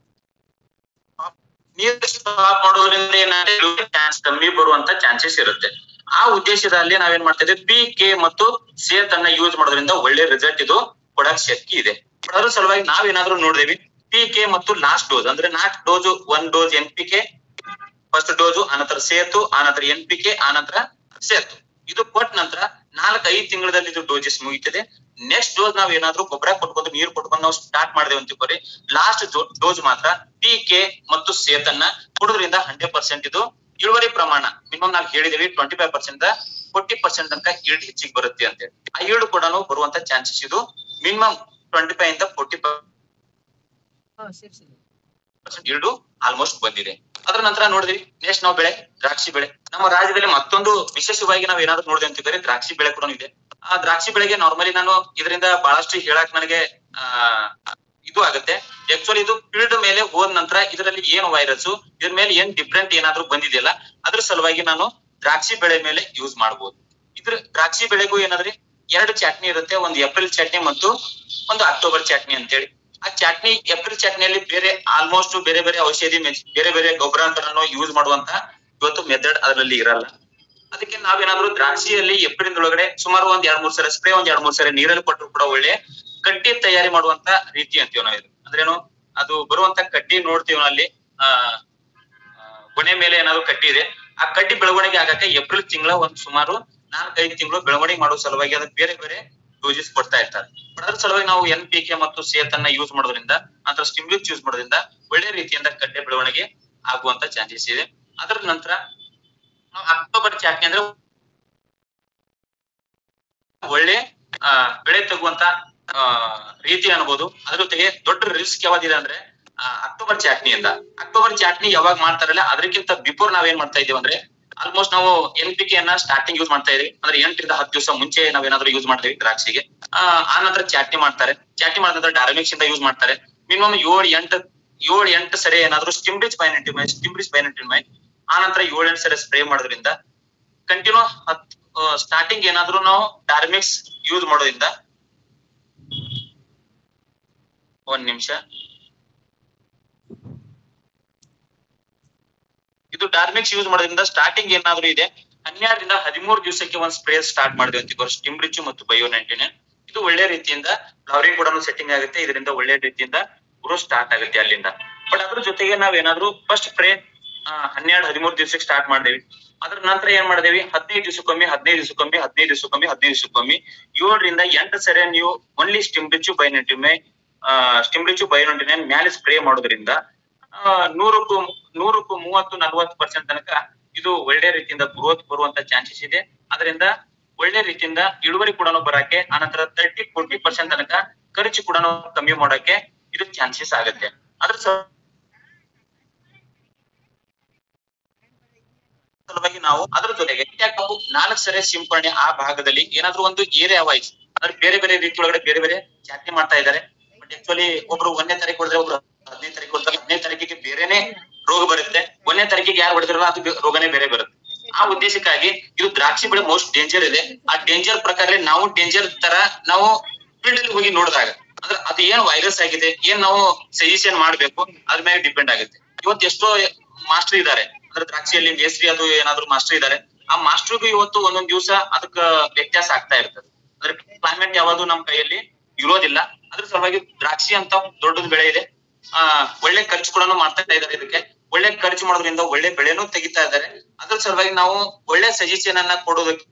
ನೀರು ಸ್ಟಾಪ್ ಮಾಡೋದ್ರಿಂದ ಏನಾದ್ರೆ ಚಾನ್ಸ್ ಕಮ್ಮಿ ಬರುವಂತ ಚಾನ್ಸಸ್ ಇರುತ್ತೆ ಆ ಉದ್ದೇಶದಲ್ಲಿ ನಾವೇನ್ ಮಾಡ್ತಾ ಇದ್ದೀವಿ ಪಿ ಕೆ ಮತ್ತು ಸೇತ್ ಅನ್ನ ಯೂಸ್ ಮಾಡೋದ್ರಿಂದ ಒಳ್ಳೆ ರಿಸಲ್ಟ್ ಇದು ಕೊಡಕ್ ಶಕ್ತಿ ಇದೆ But ಅದ್ರ ಸಲುವಾಗಿ ನಾವೇನಾದ್ರೂ ನೋಡಿದೇವಿ ಪಿ ಕೆ ಮತ್ತು ಲಾಸ್ಟ್ ಡೋಸ್ ಅಂದ್ರೆ ನಾಲ್ಕು ಡೋಸ್ ಒಂದ್ dose N P K first dose ಆನಂತರ ಸೇತು ಆನಂತರ ಎನ್ ಪಿ ಕೆ ಆನಂತರ ಸೇತು ಇದು ಕೊಟ್ಟ ನಂತರ ನಾಲ್ಕು ಐದು ತಿಂಗಳಲ್ಲಿ ಇದು ಡೋಸಸ್ ಮುಗಿತದೆ ನೆಕ್ಸ್ಟ್ ಡೋಸ್ ನಾವ್ ಏನಾದ್ರೂ ಗೊಬ್ಬರ ಕೊಟ್ಕೊಂಡು ನೀರು ಕೊಟ್ಕೊಂಡು ನಾವು ಸ್ಟಾರ್ಟ್ ಮಾಡಿದೇವೆ ಅಂತ ತಿಳ್ಕೊರಿ ಲಾಸ್ಟ್ ಡೋಸ್ ಮಾತ್ರ ಪಿ ಕೆ ಮತ್ತು ಸೇತನ್ನ ಕೊಡೋದ್ರಿಂದ ಹಂಡ್ರೆಡ್ ಪರ್ಸೆಂಟ್ ಇದು ಇಳುವರಿ ಪ್ರಮಾಣ ಮಿನಿಮಮ್ ನಾವು ಹೇಳಿದೀವಿ twenty five percent forty percent ತನಕ ಈಲ್ಡ್ ಹೆಚ್ಚಿಗೆ ಬರುತ್ತೆ ಅಂತ ಹೇಳಿ ಆ ಈಲ್ಡ್ ಕೂಡ ಬರುವಂತ ಚಾನ್ಸಸ್ ಇದು ಮಿನಿಮಮ್ ಟ್ವೆಂಟಿ ಫೈವ್ ಇಂದ ಫೋರ್ಟಿ ಪರ್ಸೆಂಟ್ ಈಲ್ಡ್ ಆಲ್ಮೋಸ್ಟ್ ಬಂದಿದೆ ಅದ್ರ ನಂತರ ನೋಡಿದ್ವಿ ನೆಕ್ಸ್ಟ್ ನಾವು ಬೆಳೆ ದ್ರಾಕ್ಷಿ ಬೆಳೆ ನಮ್ಮ ರಾಜ್ಯದಲ್ಲಿ ಮತ್ತೊಂದು ವಿಶೇಷವಾಗಿ ನಾವು ಏನಾದ್ರು ನೋಡಿದೆ ಅಂತಿದ್ರೆ ದ್ರಾಕ್ಷಿ ಬೆಳೆ ಕೂಡ ಇದೆ ಆ ದ್ರಾಕ್ಷಿ ಬೆಳೆಗೆ ನಾರ್ಮಲಿ ನಾನು ಇದರಿಂದ ಬಹಳಷ್ಟು ಹೇಳಕ್ ನನಗೆ ಆ ಇದು ಆಗುತ್ತೆ ಆಕ್ಚುಲಿ ಇದು ಫೀಲ್ಡ್ ಮೇಲೆ ಹೋದ ನಂತರ ಇದರಲ್ಲಿ ಏನು ವೈರಸ್ ಇದ್ರ ಮೇಲೆ ಏನ್ ಡಿಫ್ರೆಂಟ್ ಏನಾದ್ರು ಬಂದಿದೆಯಲ್ಲ ಅದ್ರ ಸಲುವಾಗಿ ನಾನು ದ್ರಾಕ್ಷಿ ಬೆಳೆ ಮೇಲೆ ಯೂಸ್ ಮಾಡಬಹುದು ಇದ್ರ ದ್ರಾಕ್ಷಿ ಬೆಳೆಗೂ ಏನಾದ್ರಿ ಎರಡು ಚಟ್ನಿ ಇರುತ್ತೆ ಒಂದು ಏಪ್ರಿಲ್ ಚಟ್ನಿ ಮತ್ತು ಒಂದು ಅಕ್ಟೋಬರ್ ಚಟ್ನಿ ಅಂತೇಳಿ ಆ ಚಟ್ನಿ ಏಪ್ರಿಲ್ ಚಟ್ನಿಯಲ್ಲಿ ಬೇರೆ ಆಲ್ಮೋಸ್ಟ್ ಬೇರೆ ಬೇರೆ ಔಷಧಿ ಮೆಚ್- ಬೇರೆ ಬೇರೆ ಗೊಬ್ಬರಗಳನ್ನು ಯೂಸ್ ಮಾಡುವಂತ ಇವತ್ತು ಮೆಥಡ್ ಅದರಲ್ಲಿ ಇರಲ್ಲ ಅದಕ್ಕೆ ನಾವೇನಾದ್ರೂ ದ್ರಾಕ್ಷಿಯಲ್ಲಿ ಏಪ್ರಿಲ್ ಒಳಗಡೆ ಸುಮಾರು ಒಂದ್ ಎರಡ್ ಮೂರ್ ಸರಿ ಸ್ಪ್ರೇ ಒಂದ್ ಎರಡ್ ಮೂರ್ ಸರಿ ನೀರಲ್ಲಿ ಕೊಟ್ಟರು ಕೂಡ ಒಳ್ಳೆ ಕಡ್ಡಿ ತಯಾರಿ ಮಾಡುವಂತ ರೀತಿ ಅಂತೀವಿ ನಾವು ಇದು ಅಂದ್ರೇನು ಅದು ಬರುವಂತ ಕಡ್ಡಿ ನೋಡ್ತೀವಿ ನಾವು ಅಲ್ಲಿ ಆ ಆ, ಗೊನೆ ಮೇಲೆ ಏನಾದ್ರು ಕಡ್ಡಿ ಇದೆ ಆ ಕಡ್ಡಿ ಬೆಳವಣಿಗೆ ಆಗಕ್ಕೆ ಏಪ್ರಿಲ್ ತಿಂಗಳ ಒಂದ್ ಸುಮಾರು ನಾಲ್ಕೈದು ತಿಂಗಳು ಬೆಳವಣಿಗೆ ಮಾಡುವ ಸಲುವಾಗಿ ಅದಕ್ಕೆ ಬೇರೆ ಬೇರೆ ಡೋಸಸ್ ಕೊಡ್ತಾ ಇರ್ತಾರೆ But ಅದ್ರ ಸಲುವಾಗಿ ನಾವು ಎನ್ ಪಿ ಕೆ ಮತ್ತು ಸೇತನ್ನ ಯೂಸ್ ಮಾಡೋದ್ರಿಂದ ಅಥವಾ ಸ್ಟಿಮ್ಯುಲಿಕ್ಸ್ ಯೂಸ್ ಮಾಡೋದ್ರಿಂದ ಒಳ್ಳೆ ರೀತಿಯಿಂದ ಕಡ್ಡೆ ಬೆಳವಣಿಗೆ ಆಗುವಂತ ಚಾನ್ಸಸ್ ಇದೆ ಅದರ ನಂತರ ನಾವು ಅಕ್ಟೋಬರ್ ಚಾಟ್ನಿ ಅಂದ್ರೆ ಒಳ್ಳೆ ಆ, ಬೆಳೆ ತೆಗುವಂತ ಆ, ರೀತಿ ಅನ್ಬೋದು ಅದ್ರ ಜೊತೆಗೆ ದೊಡ್ಡ ರಿಸ್ಕ್ ಯಾವ್ದಿದೆ ಅಂದ್ರೆ ಆ, ಅಕ್ಟೋಬರ್ ಚಾಟ್ನಿಯಿಂದ ಅಕ್ಟೋಬರ್ ಚಾಟ್ನಿ ಯಾವಾಗ ಮಾಡ್ತಾರಲ್ಲ ಅದಕ್ಕಿಂತ ಬಿಫೋರ್ ನಾವೇನ್ ಮಾಡ್ತಾ ಇದೀವಿ ಅಂದ್ರೆ ಆಲ್ಮೋಸ್ಟ್ ನಾವು ಎನ್ ಪಿ ಕೆ ಅನ್ನ ಸ್ಟಾರ್ಟಿಂಗ್ ಯೂಸ್ ಮಾಡ್ತಾ ಇದೀವಿ ಅಂದ್ರೆ ಎಂಟರಿಂದ ಹತ್ತು ದಿವಸ ಮುಂಚೆ ನಾವೇನಾದ್ರೂ ಯೂಸ್ ಮಾಡ್ತೀವಿ ದ್ರಾಕ್ಷಿಗೆ ಆ ಆ ನಂತರ ಚಾಟ್ನಿ ಮಾಡ್ತಾರೆ ಚಾಟ್ನಿ ಮಾಡಿದ ನಂತರ ಡಾರಮಿಕ್ಸ್ ಇಂದ ಯೂಸ್ ಮಾಡ್ತಾರೆ ಮಿನಿಮಮ್ ಏಳು ಎಂಟು ಏಳು ಎಂಟು ಸರಿ ಏನಾದ್ರು ಸ್ಟಿಮ್ರಿಚ್ ಬೈನೆಂಟಿಮೈ ಸ್ಟಿಮ್ರಿಚ್ ಬೈನೆಂಟಿಮೈ ಆ ನಂತರ ಏಳು ಎಂಟು ಸರಿ ಸ್ಪ್ರೇ ಮಾಡೋದ್ರಿಂದ ಕಂಟಿನ್ಯೂ ಸ್ಟಾರ್ಟಿಂಗ್ ಏನಾದ್ರು ನಾವು ಡಾರ್ಮಿಕ್ಸ್ ಯೂಸ್ ಮಾಡೋದ್ರಿಂದ ಒಂದ್ ನಿಮಿಷ ಇದು ಡಾರ್ಮಿಕ್ಸ್ ಯೂಸ್ ಮಾಡೋದ್ರಿಂದ ಸ್ಟಾರ್ಟಿಂಗ್ ಏನಾದ್ರು ಇದೆ ಹನ್ನೆರಡರಿಂದ ಹದಿಮೂರು ದಿವಸಕ್ಕೆ ಒಂದ್ ಸ್ಪ್ರೇ ಸ್ಟಾರ್ಟ್ ಮಾಡಿದ್ವಿ ಅಂತ ಸ್ಟಿಮ್ ರಿಚ್ ಮತ್ತು ಬಯೋ ನೈನ್ಟೀನ್ ಇದು ಒಳ್ಳೆ ರೀತಿಯಿಂದ ಫ್ಲವರಿಂಗ್ ಕೂಡ ಸೆಟ್ಟಿಂಗ್ ಆಗುತ್ತೆ ಇದರಿಂದ ಒಳ್ಳೆ ರೀತಿಯಿಂದ ಗ್ರೋ ಸ್ಟಾರ್ಟ್ ಆಗುತ್ತೆ ಅಲ್ಲಿಂದ ಬಟ್ ಅದ್ರ ಜೊತೆಗೆ ನಾವೇನಾದ್ರೂ ಫಸ್ಟ್ ಸ್ಪ್ರೇ ಹನ್ನೆರಡು ಹದಿಮೂರು ದಿವಸಕ್ಕೆ ಸ್ಟಾರ್ಟ್ ಮಾಡಿದೇವಿ ಅದ್ರ ನಂತರ ಏನ್ ಮಾಡಿದೇವಿ ಹದಿನೈದು ದಿವಸಕ್ಕೊಮ್ಮೆ ಹದಿನೈದು ದಿವಸಕ್ಕೊಮ್ಮೆ ಹದಿನೈದು ದಿವಸಕ್ಕೊಮ್ಮೆ ಹದಿನೈದು ದಿವಸಕ್ಕೊಮ್ಮೆ ಏಳರಿಂದ ಎಂಟು ಸರಿ ನೀವು ಓನ್ಲಿ ಸ್ಟಿಮ್ ರಿಚ್ ಬೈನೆಂಟಿಮೆ ಸ್ಟಿಮ್ ರಿಚ್ ಬೈನೆಂಟಿನೆ ಮ್ಯಾಲೆ ಸ್ಪ್ರೇ ಮಾಡೋದ್ರಿಂದ ಆ, ನೂರಕ್ಕೂ ನೂರಕ್ಕೂ ಮೂವತ್ತು ನಲವತ್ತು ಪರ್ಸೆಂಟ್ ತನಕ ಇದು ಒಳ್ಳೆ ರೀತಿಯಿಂದ ಗ್ರೋತ್ ಬರುವಂತ ಚಾನ್ಸಸ್ ಇದೆ ಅದರಿಂದ ಒಳ್ಳೆ ರೀತಿಯಿಂದ ಇಳುವರಿ ಕೂಡ ಬರಕ್ಕೆ ಆನಂತರ ತರ್ಟಿ ಫೋರ್ಟಿ ಪರ್ಸೆಂಟ್ ತನಕ ಖರ್ಚು ಕೂಡ ಕಮ್ಮಿ ಮಾಡಕ್ಕೆ ಇದು ಚಾನ್ಸಸ್ ಆಗುತ್ತೆ ಅದ್ರ ಸ- ಸಲುವಾಗಿ ನಾವು ಅದ್ರ ಜೊತೆಗೆ ನಾವು ನಾಲ್ಕು ಸರಿ ಸಿಂಪರಣೆ ಆ ಭಾಗದಲ್ಲಿ ಏನಾದ್ರೂ ಒಂದು ಏರಿಯಾ ವೈಸ್ ಅಂದ್ರೆ ಬೇರೆ ಬೇರೆ ರೀತಿ ಒಳಗಡೆ ಬೇರೆ ಬೇರೆ ಚಾಟ್ನಿ ಮಾಡ್ತಾ ಇದ್ದಾರೆ ಬಟ್ ಆಕ್ಚುಲಿ ಒಬ್ರು ಒಂದನೇ ತಾರೀಕು ಹೊಡೆದ್ರೆ ಒಬ್ರು ಹದಿನೈದು ತಾರೀಕು ಕೊಡ್ತಾರೆ ಹದಿನೈದು ತಾರೀಕಿಗೆ ಬೇರೆನೆ ರೋಗ ಬರುತ್ತೆ ಒಂದನೇ ತಾರೀಕಿಗೆ ಯಾರು ಹೊಡೆದಿರಲ್ಲ ಅದು ಬೆ- ರೋಗನೇ ಬೇರೆ ಬರುತ್ತೆ ಆ ಉದ್ದೇಶಕ್ಕಾಗಿ ಇದು ದ್ರಾಕ್ಷಿ ಬೆಳೆ ಮೋಸ್ಟ್ ಡೇಂಜರ್ ಇದೆ ಆ ಡೇಂಜರ್ ಪ್ರಕಾರ ನಾವು ಡೇಂಜರ್ ತರ ನಾವು ಫೀಲ್ಡ್ ಅಲ್ಲಿ ಹೋಗಿ ನೋಡಿದಾಗ ಅಂದ್ರೆ ಅದು ಏನ್ ವೈರಸ್ ಆಗಿದೆ ಏನ್ ನಾವು ಸಜೆಷನ್ ಮಾಡ್ಬೇಕು ಅದ್ರ ಮೇಲೆ ಡಿಪೆಂಡ್ ಆಗುತ್ತೆ ಇವತ್ತು ಎಷ್ಟೋ ಮಾಸ್ಟರ್ ಇದ್ದಾರೆ ಅಂದ್ರೆ ದ್ರಾಕ್ಷಿಯಲ್ಲಿ ಮೇಸ್ತ್ರಿ ಅದು ಏನಾದ್ರು ಮಾಸ್ಟರ್ ಇದ್ದಾರೆ ಆ ಮಾಸ್ಟರ್ಗೂ ಇವತ್ತು ಒಂದೊಂದ್ ದಿವಸ ಅದಕ್ಕ ವ್ಯತ್ಯಾಸ ಆಗ್ತಾ ಇರ್ತದೆ ಅಂದ್ರೆ ಕ್ಲೈಮೇಟ್ ಯಾವುದು ನಮ್ ಕೈಯಲ್ಲಿ ಇರೋದಿಲ್ಲ ಅದ್ರ ಸಲುವಾಗಿ ದ್ರಾಕ್ಷಿ ಅಂತ ದೊಡ್ಡದ ಬೆಳೆ ಇದೆ ಆ ಒಳ್ಳೆ ಖರ್ಚು ಕೂಡ ಮಾಡ್ತಾ ಇದ್ದಾರೆ ಇದಕ್ಕೆ ಒಳ್ಳೆ ಖರ್ಚು ಮಾಡೋದ್ರಿಂದ ಒಳ್ಳೆ ಬೆಳೆನೂ ತೆಗಿತಾ ಇದ್ದಾರೆ ಅದ್ರ ಸಲುವಾಗಿ ನಾವು ಒಳ್ಳೆ ಸಜೆಷನ್ ಅನ್ನ ಕೊಡೋದಕ್ಕೆ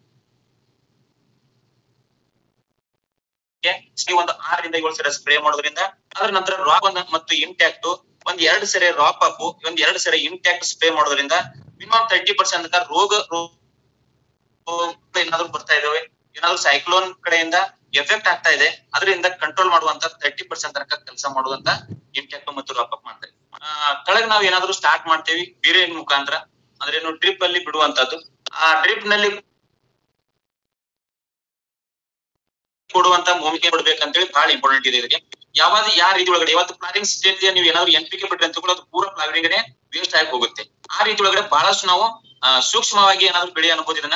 ಈ ಒಂದು ಆರರಿಂದ ಏಳು ಸರಿ ಸ್ಪ್ರೇ ಮಾಡೋದ್ರಿಂದ ಅದ್ರ ನಂತರ ರಾಕ್ ಒಂದು ಮತ್ತು ಇಂಟ್ಯಾಕ್ಟ್ ಒಂದ್ ಎರಡ್ ಸರಿ ರಾಪ್ ಅಪ್ ಒಂದ್ ಎರಡ್ ಸರಿ ಇಂಟ್ಯಾಕ್ಟ್ ಸ್ಪ್ರೇ ಮಾಡೋದ್ರಿಂದ ಮಿನಿಮಮ್ ತರ್ಟಿ ಪರ್ಸೆಂಟ್ ತನಕ ರೋಗ ರೋ- ರೋಗ ಏನಾದ್ರು ಬರ್ತಾ ಇದಾವೆ ಏನಾದ್ರು ಸೈಕ್ಲೋನ್ ಕಡೆಯಿಂದ ಎಫೆಕ್ಟ್ ಆಗ್ತಾ ಇದೆ ಅದರಿಂದ ಕಂಟ್ರೋಲ್ ಮಾಡುವಂತ ತರ್ಟಿ ಪರ್ಸೆಂಟ್ ತನಕ ಕೆಲಸ ಮಾಡುವಂತ ಇಂಟ್ಯಾಕ್ಟ್ ಮತ್ತು ರಾಪ್ ಅಪ್ ಮಾಡ್ತಾರೆ ಆ, ಕೆಳಗ್ ನಾವ್ ಏನಾದ್ರು ಸ್ಟಾರ್ಟ್ ಮಾಡ್ತೇವಿ ಬೇರೆ ಮುಖಾಂತರ ಅಂದ್ರೆ ಏನು ಡ್ರಿಪ್ ಅಲ್ಲಿ ಬಿಡುವಂತದ್ದು ಆ ಡ್ರಿಪ್ ನಲ್ಲಿ ಕೊಡುವಂತ ಭೂಮಿಕೆ ಕೊಡ್ಬೇಕಂತೇಳಿ ಬಹಳ ಇಂಪಾರ್ಟೆಂಟ್ ಇದೆ ಇದಕ್ಕೆ ಯಾವಾಗ ಯಾವ ರೀತಿ ಒಳಗಡೆ ಇವತ್ತು ಪ್ಲಾನಿಂಗ್ ಸ್ಟೇಜ್ ನೀವು ಏನಾದ್ರು ಎನ್ ಪಿ ಕೆ ಬಿಟ್ರೆ ಅಂತ ಅದು ಪೂರ ಪ್ಲಾನಿಂಗ್ ವೇಸ್ಟ್ ಆಗಿ ಹೋಗುತ್ತೆ ಆ ರೀತಿ ಒಳಗಡೆ ಬಹಳಷ್ಟು ನಾವು ಆ, ಸೂಕ್ಷ್ಮವಾಗಿ ಏನಾದ್ರು ಬೆಳೆ ಅನ್ಬೋದು ಇದನ್ನ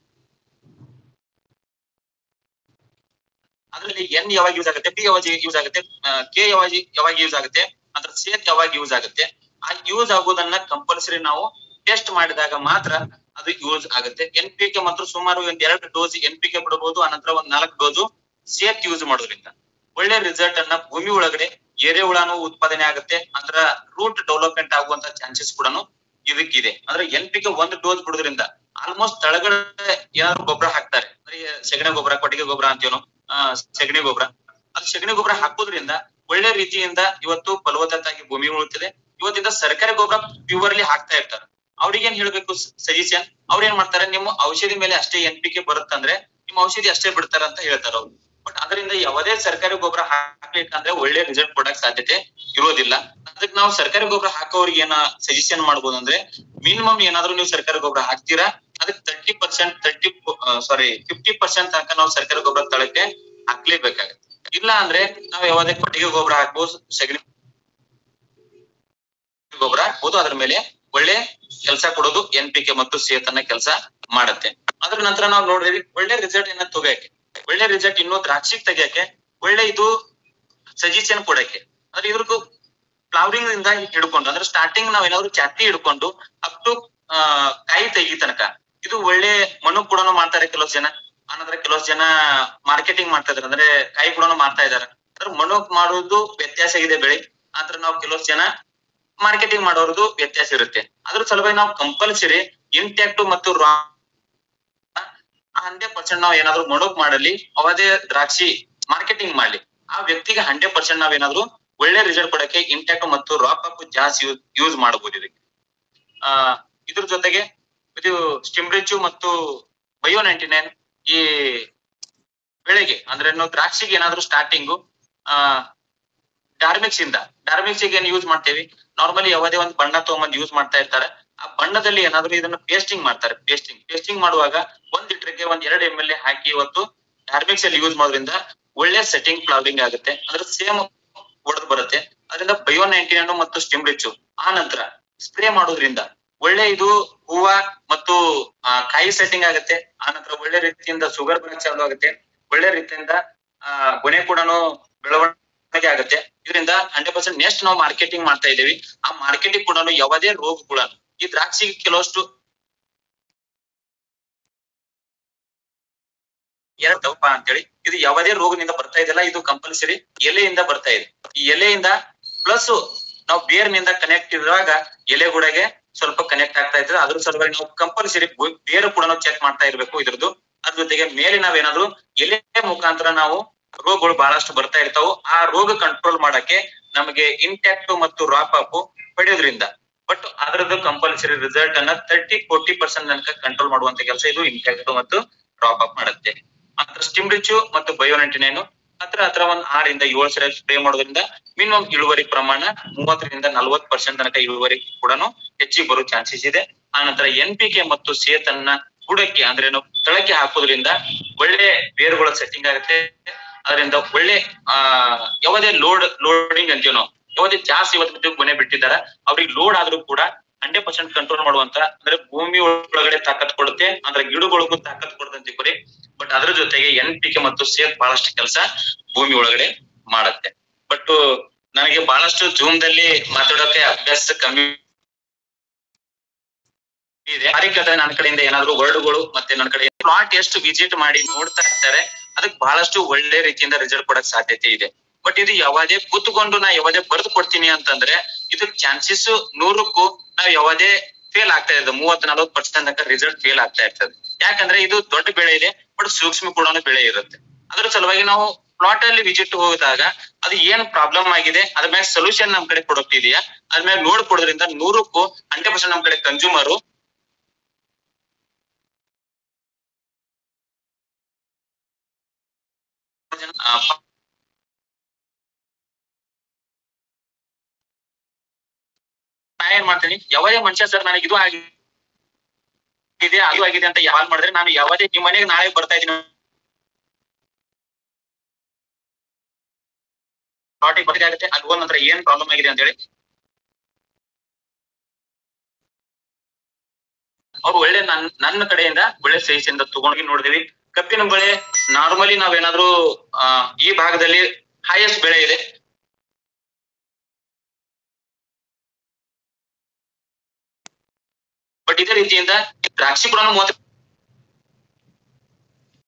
ಅದ್ರಲ್ಲಿ ಎನ್ ಯಾವಾಗ ಯೂಸ್ ಆಗುತ್ತೆ ಪಿ ಯಾವಾಗ ಯೂಸ್ ಆಗುತ್ತೆ ಕೆ ಯಾವಾಗ ಯಾವಾಗ ಯೂಸ್ ಆಗುತ್ತೆ ಅಂದ್ರೆ ಸೇತ್ ಯಾವಾಗ ಯೂಸ್ ಆಗುತ್ತೆ ಆ ಯೂಸ್ ಆಗೋದನ್ನ ಕಂಪಲ್ಸರಿ ನಾವು ಟೆಸ್ಟ್ ಮಾಡಿದಾಗ ಮಾತ್ರ ಅದು ಯೂಸ್ ಆಗುತ್ತೆ ಎನ್ ಪಿ ಕೆ ಮಾತ್ರ ಸುಮಾರು ಒಂದ್ ಎರಡು ಡೋಸ್ ಎನ್ ಪಿ ಕೆ ಬಿಡಬಹುದು ಆನಂತರ ಒಂದ್ ನಾಲ್ಕು ಡೋಸ್ ಸೇತ್ ಯೂಸ್ ಮಾಡೋದ್ರಿಂದ ಒಳ್ಳೆ ರಿಸಲ್ಟ್ ಅನ್ನ ಭೂಮಿ ಒಳಗಡೆ ಎರೆಹುಳನು ಉತ್ಪಾದನೆ ಆಗುತ್ತೆ ಅಂದ್ರ ರೂಟ್ ಡೆವಲಪ್ಮೆಂಟ್ ಆಗುವಂತ ಚಾನ್ಸಸ್ ಕೂಡ ಇದಕ್ಕಿದೆ ಅಂದ್ರೆ ಎನ್ ಪಿ ಕೆ ಒಂದು ಡೋಸ್ ಬಿಡೋದ್ರಿಂದ ಆಲ್ಮೋಸ್ಟ್ ತಳಗಡೆ ಏನಾದ್ರು ಗೊಬ್ಬರ ಹಾಕ್ತಾರೆ ಅಂದ್ರೆ ಸೆಗಣಿ ಗೊಬ್ಬರ ಕೊಟ್ಟಿಗೆ ಗೊಬ್ಬರ ಅಂತೀವನು ಆ ಸೆಗಣಿ ಗೊಬ್ಬರ ಅದು ಸೆಗಣಿ ಗೊಬ್ಬರ ಹಾಕೋದ್ರಿಂದ ಒಳ್ಳೆ ರೀತಿಯಿಂದ ಇವತ್ತು ಫಲವತ್ತಾಗಿ ಭೂಮಿ ಉಳುತ್ತದೆ ಇವತ್ತಿಂದ ಸರ್ಕಾರಿ ಗೊಬ್ಬರ ಪ್ಯೂರ್ಲಿ ಹಾಕ್ತಾ ಇರ್ತಾರೆ ಅವ್ರಿಗೆ ಏನ್ ಹೇಳ್ಬೇಕು ಸಜೆಷನ್ ಅವ್ರ ಏನ್ ಮಾಡ್ತಾರೆ ನಿಮ್ಮ ಔಷಧಿ ಮೇಲೆ ಅಷ್ಟೇ ಎನ್ ಪಿ ಕೆ ಬರುತ್ತಂದ್ರೆ ನಿಮ್ಮ ಔಷಧಿ ಅಷ್ಟೇ ಬಿಡ್ತಾರ ಅಂತ ಹೇಳ್ತಾರೆ ಅವ್ರು ಬಟ್ ಅದರಿಂದ ಯಾವುದೇ ಸರ್ಕಾರಿ ಗೊಬ್ಬರ ಹಾಕ್ಬೇಕಂದ್ರೆ ಒಳ್ಳೆ ರಿಸಲ್ಟ್ ಕೊಡಕ್ ಸಾಧ್ಯತೆ ಇರೋದಿಲ್ಲ ಅದಕ್ಕೆ ನಾವು ಸರ್ಕಾರಿ ಗೊಬ್ಬರ ಹಾಕೋರಿಗೆ ಏನ ಸಜೆಷನ್ ಮಾಡ್ಬೋದು ಅಂದ್ರೆ ಮಿನಿಮಮ್ ಏನಾದ್ರು ನೀವು ಸರ್ಕಾರಿ ಗೊಬ್ಬರ ಹಾಕ್ತೀರಾ ಅದಕ್ಕೆ thirty percent thirty sorry fifty percent ತನಕ ನಾವು ಸರ್ಕಾರಿ ಗೊಬ್ಬರ ತಳಕ್ಕೆ ಹಾಕ್ಲೇಬೇಕಾಗತ್ತೆ ಇಲ್ಲ ಅಂದ್ರೆ ನಾವು ಯಾವುದೇ ಕೊಟ್ಟಿಗೆ ಗೊಬ್ಬರ ಹಾಕ್ಬೋದು ಸಗಣಿ ಗೊಬ್ಬರ ಹಾಕ್ಬೋದು ಅದ್ರ ಮೇಲೆ ಒಳ್ಳೆ ಕೆಲಸ ಕೊಡೋದು ಎನ್ ಪಿ ಕೆ ಮತ್ತು ಸೇತನ ಕೆಲಸ ಮಾಡತ್ತೆ ಅದ್ರ ನಂತರ ನಾವು ನೋಡಿದ್ವಿ ಒಳ್ಳೆ ರಿಸಲ್ಟ್ ಏನ ತೆಗಿಯಕ್ಕೆ ಒಳ್ಳೆ ರಿಸಲ್ಟ್ ಇನ್ನೂ ದ್ರಾಕ್ಷಿ ತೆಗಿಯಕ್ಕೆ ಒಳ್ಳೆ ಇದು ಸಜೆಷನ್ ಕೊಡಕ್ಕೆ ಅಂದ್ರೆ ಇದ್ರದ್ದು ಫ್ಲವರಿಂಗ್ ಇಂದ ಹಿಡ್ಕೊಂಡು ಅಂದ್ರೆ ಸ್ಟಾರ್ಟಿಂಗ್ ನಾವ್ ಏನಾದ್ರು ಚಾತಿ ಹಿಡ್ಕೊಂಡು ಅಪ್ ಟು ಕಾಯಿ ತೆಗಿ ತನಕ ಇದು ಒಳ್ಳೆ ಮಣ್ಣು ಕೂಡ ಮಾಡ್ತಾರೆ ಕೆಲವು ಜನ ಆನಂತರ ಕೆಲವು ಜನ ಮಾರ್ಕೆಟಿಂಗ್ ಮಾಡ್ತಾ ಇದಾರೆ ಅಂದ್ರೆ ಕಾಯಿ ಕೂಡ ಮಾಡ್ತಾ ಇದಾರೆ ಅಂದ್ರೆ ಮಣ್ಣು ಮಾಡೋದು ವ್ಯತ್ಯಾಸ ಇದೆ ಬೆಳೆ ಆದ್ರೆ ನಾವು ಕೆಲವು ಜನ ಮಾರ್ಕೆಟಿಂಗ್ ಮಾಡೋರ್ದು ವ್ಯತ್ಯಾಸ ಇರುತ್ತೆ ಅದ್ರ ಸಲುವಾಗಿ ನಾವು ಕಂಪಲ್ಸರಿ ಇಂಟ್ಯಾಕ್ಟ್ ಮತ್ತು ರಾ ಹಂಡ್ರೆಡ್ ಪರ್ಸೆಂಟ್ ನಾವ್ ಏನಾದ್ರು ಮೊಡಕ್ ಮಾಡಲಿ ಅವದೇ ದ್ರಾಕ್ಷಿ ಮಾರ್ಕೆಟಿಂಗ್ ಮಾಡ್ಲಿ ಆ ವ್ಯಕ್ತಿಗೆ ಹಂಡ್ರೆಡ್ ಪರ್ಸೆಂಟ್ ನಾವ್ ಏನಾದ್ರು ಒಳ್ಳೆ ರಿಸಲ್ಟ್ ಕೊಡಕ್ಕೆ ಇಂಟ್ಯಾಕ್ಟ್ ಮತ್ತು ರಾಕ್ ಅಪ್ ಜಾಸ್ತಿ ಯೂಸ್ ಯೂಸ್ ಮಾಡಬಹುದು ಇದಕ್ಕೆ ಆ ಇದ್ರ ಜೊತೆಗೆ ಇದು ಸ್ಟಿಮ್ರಿಚು ಮತ್ತು ಬಯೋ ನೈಂಟಿ ನೈನ್ ಈ ಬೆಳೆಗೆ ಅಂದ್ರೆ ನಾವು ದ್ರಾಕ್ಷಿಗೆ ಏನಾದ್ರು ಸ್ಟಾರ್ಟಿಂಗು ಆ ಡಾರ್ಮಿಕ್ಸ್ ಇಂದ ಡಾರ್ಮಿಕ್ಸ್ ಏನ್ ಯೂಸ್ ಮಾಡ್ತೇವಿ ನಾರ್ಮಲಿ ಯಾವುದೇ ಒಂದು ಬಣ್ಣ ತಗೊಂಬಂದ್ ಯೂಸ್ ಮಾಡ್ತಾ ಇರ್ತಾರೆ ಆ ಬಣ್ಣದಲ್ಲಿ ಏನಾದ್ರು ಇದನ್ನ ಪೇಸ್ಟಿಂಗ್ ಮಾಡ್ತಾರೆ ಪೇಸ್ಟಿಂಗ್ ಪೇಸ್ಟಿಂಗ್ ಮಾಡುವಾಗ ಒಂದ್ ಲೀಟರ್ಗೆ ಒಂದ್ ಎರಡ್ ಎಂ ಎಲ್ ಎ ಹಾಕಿ ಇವತ್ತು ಡಾರ್ಮಿಕ್ಸ್ ಅಲ್ಲಿ ಯೂಸ್ ಮಾಡೋದ್ರಿಂದ ಒಳ್ಳೆ ಸೆಟ್ಟಿಂಗ್ ಫ್ಲವರಿಂಗ್ ಆಗುತ್ತೆ ಅಂದ್ರೆ ಸೇಮ್ ಒಡೆದು ಬರುತ್ತೆ ಅದರಿಂದ ಬಯೋ ನೈಂಟಿ ಮತ್ತು ಸ್ಟಿಮ್ ರಿಚ್ ಆ ನಂತರ ಸ್ಪ್ರೇ ಮಾಡೋದ್ರಿಂದ ಒಳ್ಳೆ ಇದು ಹೂವ ಮತ್ತು ಆ, ಕಾಯಿ ಸೆಟ್ಟಿಂಗ್ ಆಗುತ್ತೆ ಆ ನಂತರ ಒಳ್ಳೆ ರೀತಿಯಿಂದ ಶುಗರ್ ಬರಕ್ ಚಾಲು ಆಗುತ್ತೆ ಒಳ್ಳೆ ರೀತಿಯಿಂದ ಆ ಗೊನೆ ಕೂಡ ಬೆಳವಣಿಗೆ ಆಗುತ್ತೆ ಇದರಿಂದ ಹಂಡ್ರೆಡ್ ಪರ್ಸೆಂಟ್ ನೆಕ್ಸ್ಟ್ ನಾವು ಮಾರ್ಕೆಟಿಂಗ್ ಮಾಡ್ತಾ ಇದೀವಿ ಆ ಮಾರ್ಕೆಟಿಂಗ್ ಕೂಡ ಯಾವುದೇ ರೋಗ ಕೂಡ ಈ ದ್ರಾಕ್ಷಿಗೆ ಕೆಲವಷ್ಟು ಎರಡು ದಪ್ಪ ಅಂತೇಳಿ ಇದು ಯಾವುದೇ ರೋಗದಿಂದ ಬರ್ತಾ ಇದೆಲ್ಲ ಇದು ಕಂಪಲ್ಸರಿ ಎಲೆಯಿಂದ ಬರ್ತಾ ಇದೆ ಈ ಎಲೆಯಿಂದ ಪ್ಲಸ್ ನಾವು ಬೇರ್ನಿಂದ ಕನೆಕ್ಟ್ ಇರುವಾಗ ಎಲೆಗೂಡಗೆ ಸ್ವಲ್ಪ ಕನೆಕ್ಟ್ ಆಗ್ತಾ ಇರ್ತದೆ ಅದ್ರ ಸಲುವಾಗಿ ನಾವು ಕಂಪಲ್ಸರಿ ಬೇರು ಕೂಡ ನಾವು ಚೆಕ್ ಮಾಡ್ತಾ ಇರ್ಬೇಕು ಇದ್ರದ್ದು ಅದ್ರ ಜೊತೆಗೆ ಮೇಲೆ ನಾವೇನಾದ್ರು ಎಲೆ ಮುಖಾಂತರ ನಾವು ರೋಗಗಳು ಬಹಳಷ್ಟು ಬರ್ತಾ ಇರ್ತಾವು ಆ ರೋಗ ಕಂಟ್ರೋಲ್ ಮಾಡಕ್ಕೆ ನಮಗೆ ಇಂಟ್ಯಾಕ್ಟ್ ಮತ್ತು ರಾಪ್ ಅಪ್ ಪಡೆಯೋದ್ರಿಂದ ಬಟ್ ಅದರದ್ದು ಕಂಪಲ್ಸರಿ ರಿಸಲ್ಟ್ ಅನ್ನ ತರ್ಟಿ ಫೋರ್ಟಿ ಪರ್ಸೆಂಟ್ ತನಕ ಕಂಟ್ರೋಲ್ ಮಾಡುವಂತ ಕೆಲಸ ಇದು ಇಂಟ್ಯಾಕ್ಟ್ ಮತ್ತು ಡ್ರಾಪ್ ಅಪ್ ಮಾಡುತ್ತೆ ಮಾತ್ರ ಸ್ಟಿಮ್ ರಿಚ್ ಮತ್ತು ಬಯೋ ನೈನ್ ಹತ್ರ ಹತ್ರ ಒಂದ್ ಆರರಿಂದ ಏಳು ಸರಿ ಸ್ಪ್ರೇ ಮಾಡೋದ್ರಿಂದ ಮಿನಿಮಮ್ ಇಳುವರಿ ಪ್ರಮಾಣ ಮೂವತ್ತರಿಂದ ನಲ್ವತ್ ಪರ್ಸೆಂಟ್ ತನಕ ಇಳುವರಿ ಕೂಡ ಹೆಚ್ಚಿಗೆ ಬರೋ ಚಾನ್ಸಸ್ ಇದೆ ಆ ನಂತರ ಎನ್ ಪಿ ಕೆ ಮತ್ತು ಸೇತನ್ನ ಬುಡಕ್ಕೆ ಅಂದ್ರೆ ಏನು ತಳಕ್ಕೆ ಹಾಕೋದ್ರಿಂದ ಒಳ್ಳೆ ಬೇರುಗಳ ಸೆಟ್ಟಿಂಗ್ ಆಗುತ್ತೆ ಅದರಿಂದ ಒಳ್ಳೆ ಆ ಯಾವುದೇ ಲೋಡ್ ಲೋಡಿಂಗ್ ಅಂತೀವಿ ನಾವು ಯಾವುದೇ ಜಾಸ್ತಿ ಇವತ್ತು ಮನೆ ಬಿಟ್ಟಿದ್ದಾರೆ ಅವ್ರಿಗೆ ಲೋಡ್ ಆದ್ರೂ ಕೂಡ ಹಂಡ್ರೆಡ್ ಪರ್ಸೆಂಟ್ ಕಂಟ್ರೋಲ್ ಮಾಡುವಂತ ಅಂದ್ರೆ ಭೂಮಿ ಒಳಗಡೆ ತಾಕತ್ ಕೊಡುತ್ತೆ ಅಂದ್ರೆ ಗಿಡಗಳಿಗೂ ತಾಕತ್ ಕೊಡುತ್ತೆ ಕುರಿ ಬಟ್ ಅದ್ರ ಜೊತೆಗೆ ಎನ್ ಪಿ ಕೆ ಮತ್ತು ಸೇತ್ ಬಹಳಷ್ಟು ಕೆಲಸ ಭೂಮಿ ಒಳಗಡೆ ಮಾಡತ್ತೆ ಬಟ್ ನನಗೆ ಬಹಳಷ್ಟು ಜೂಮ್ ದಲ್ಲಿ ಮಾತಾಡೋಕೆ ಅಭ್ಯಾಸ ಕಮ್ಮಿ ಇದೆ ಅದಕ್ಕೆ ನನ್ನ ಕಡೆಯಿಂದ ಏನಾದ್ರು ವರ್ಡ್ಗಳು ಮತ್ತೆ ನನ್ನ ಕಡೆ ಪ್ಲಾಟ್ ಎಷ್ಟು ವಿಸಿಟ್ ಮಾಡಿ ನೋಡ್ತಾ ಇರ್ತಾರೆ ಅದಕ್ಕೆ ಬಹಳಷ್ಟು ಒಳ್ಳೆ ರೀತಿಯಿಂದ ರಿಸಲ್ಟ್ ಕೊಡಕ್ ಸಾಧ್ಯತೆ ಇದೆ ಬಟ್ ಇದು ಯಾವಾದೇ ಕೂತ್ಕೊಂಡು ನಾ ಯಾವಾದೇ ಬರೆದು ಕೊಡ್ತೀನಿ ಅಂತಂದ್ರೆ ಇದಕ್ ಚಾನ್ಸಸ್ ನೂರಕ್ಕೂ ನಾವ್ ಯಾವಾದೇ ಫೇಲ್ ಆಗ್ತಾ ಇರ್ತದೆ ಮೂವತ್ ನಲ್ವತ್ ಪರ್ಸೆಂಟ್ ತನಕ ರಿಸಲ್ಟ್ ಫೇಲ್ ಆಗ್ತಾ ಇರ್ತದೆ ಯಾಕಂದ್ರೆ ಇದು ದೊಡ್ಡ ಬೆಳೆ ಇದೆ ಬಟ್ ಸೂಕ್ಷ್ಮ ಕೂಡ ಬೆಳೆ ಇರುತ್ತೆ ಅದ್ರ ಸಲುವಾಗಿ ನಾವು ಪ್ಲಾಟ್ ಅಲ್ಲಿ ವಿಸಿಟ್ ಹೋದಾಗ ಅದು ಏನ್ ಪ್ರಾಬ್ಲಮ್ ಆಗಿದೆ ಅದ್ರ ಮೇಲೆ ಸೊಲ್ಯೂಷನ್ ನಮ್ ಕಡೆ ಕೊಡೋಕ್ತಿದೆಯಾ ಅದ್ರ ಮೇಲೆ ನೋಡ್ ಕೊಡೋದ್ರಿಂದ ನೂರಕ್ಕೂ ಹಂಡ್ರೆಡ್ ಪರ್ಸೆಂಟ್ ನಮ್ ಕಡೆ ಕನ್ಸ್ಯೂಮರು ನಾ ಏನ್ ಮಾಡ್ತೀನಿ ಯಾವದೇ ಮನುಷ್ಯ ಸರ್ ನನಗೆ ಇದು ಆಗಿದೆ ಅದು ಆಗಿದೆ ಅಂತ ಯಾವಾಗ ಮಾಡಿದ್ರೆ ನಾನು ಯಾವದೇ ನಿಮ್ ಮನೆಗೆ ನಾಳೆ ಬರ್ತಾ ಇದೀನಿ ಪ್ಲಾಟಿಗೆ ಬರಬೇಕಾಗುತ್ತೆ ಅಲ್ಲಿ ಹೋದ ನಂತರ ಏನ್ ಪ್ರಾಬ್ಲಮ್ ಆಗಿದೆ ಅಂತ ಹೇಳಿ ಅವ್ರು ಒಳ್ಳೆ ನನ್ ನನ್ನ ಕಡೆಯಿಂದ ಒಳ್ಳೆ ಸಹಿಸಿಂದ ತಗೊಂಡೋಗಿ ನೋಡಿದೀವಿ ಕಬ್ಬಿನ ಬೆಳೆ ನಾರ್ಮಲಿ ನಾವೇನಾದ್ರೂ ಆ ಈ ಭಾಗದಲ್ಲಿ ಹೈಯೆಸ್ಟ್ ಬೆಳೆ ಇದೆ ಬಟ್ ಇದೇ ರೀತಿಯಿಂದ ದ್ರಾಕ್ಷಿ ಕೂಡ ಮೂವತ್ತು